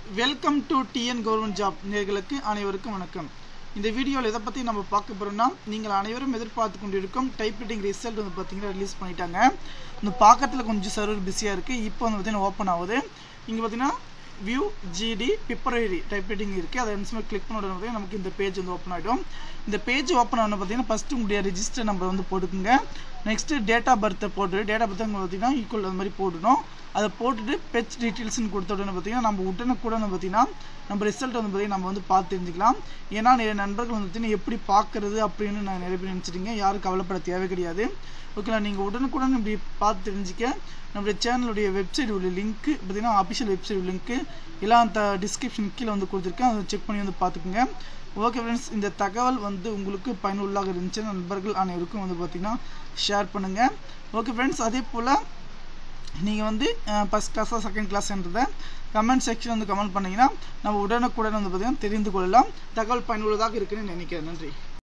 welcome to TN government job நேர்களுக்கு அனைவருக்கும் வணக்கம் இந்த வீடியோவில் எதை பற்றி நம்ம பார்க்க போகிறோம்னா நீங்கள் அனைவரும் எதிர்பார்த்து கொண்டிருக்கும் டைப்ரைட்டிங் ரிசல்ட் வந்து பார்த்தீங்கன்னா ரிலீஸ் பண்ணிட்டாங்க இந்த பார்க்கறதுல கொஞ்சம் சர்வர் பிஸியாக இருக்குது இப்போ வந்து பார்த்தீங்கன்னா ஓப்பன் ஆகுது இங்கே பார்த்தீங்கன்னா வியூ ஜிடி பிப்ரவரி டைப்ரைட்டிங் இருக்குது அதை நிமிஷமாக கிளிக் பண்ண உடனே பார்த்தீங்கன்னா நமக்கு இந்த பேஜ் வந்து ஓப்பன் ஆகிடும் இந்த பேஜ் ஓப்பன் ஆன பார்த்தீங்கன்னா ஃபஸ்ட்டு உங்களுடைய ரெஜிஸ்டர் நம்பர் வந்து போட்டுக்குங்க நெக்ஸ்ட்டு டேட் ஆஃப் பர்த்தை போட்டு டேட் ஆஃப் பர்த் பார்த்தீங்கன்னா ஈக்குவல் அந்த மாதிரி போடணும் அதை போட்டுட்டு பெச் டீட்டெயில்ஸ்னு கொடுத்த உடனே பார்த்தீங்கன்னா நம்ம உடனுக்குடன் பார்த்தீங்கன்னா நம்ம ரிசல்ட் வந்து பார்த்தீங்கன்னா நம்ம வந்து பார்த்து தெரிஞ்சுக்கலாம் ஏன்னா நிறைய நண்பர்கள் வந்து பார்த்தீங்கன்னா எப்படி பார்க்குறது அப்படின்னு நான் நிறைய பேர் நினச்சிட்டீங்க யாரும் கவலைப்பட தேவை கிடையாது ஓகேங்களா நீங்கள் உடனுக்குடன் இப்படி பார்த்து தெரிஞ்சுக்க நம்மளுடைய சேனலுடைய வெப்சைட் உள்ள லிங்க்கு பார்த்தீங்கன்னா அஃபிஷியல் வெப்சைட் லிங்க்கு எல்லாம் அந்த டிஸ்கிரிப்ஷன் கீழே வந்து கொடுத்துருக்கேன் அதை செக் பண்ணி வந்து பார்த்துக்குங்க ஓகே ஃப்ரெண்ட்ஸ் இந்த தகவல் வந்து உங்களுக்கு பயனுள்ளாக இருந்துச்சு நண்பர்கள் அனைவருக்கும் வந்து பார்த்தீங்கன்னா ஷேர் பண்ணுங்கள் ஓகே ஃப்ரெண்ட்ஸ் அதே போல் நீங்கள் வந்து ஃபஸ்ட் கிளாஸாக செகண்ட் கிளாஸ்ன்றதை கமெண்ட் செக்ஷன் வந்து கமெண்ட் பண்ணிங்கன்னா நம்ம உடனுக்குடன் வந்து பார்த்தீங்கன்னா தெரிந்து கொள்ளலாம் தகவல் பயனுள்ளதாக இருக்குன்னு நினைக்கிறேன் நன்றி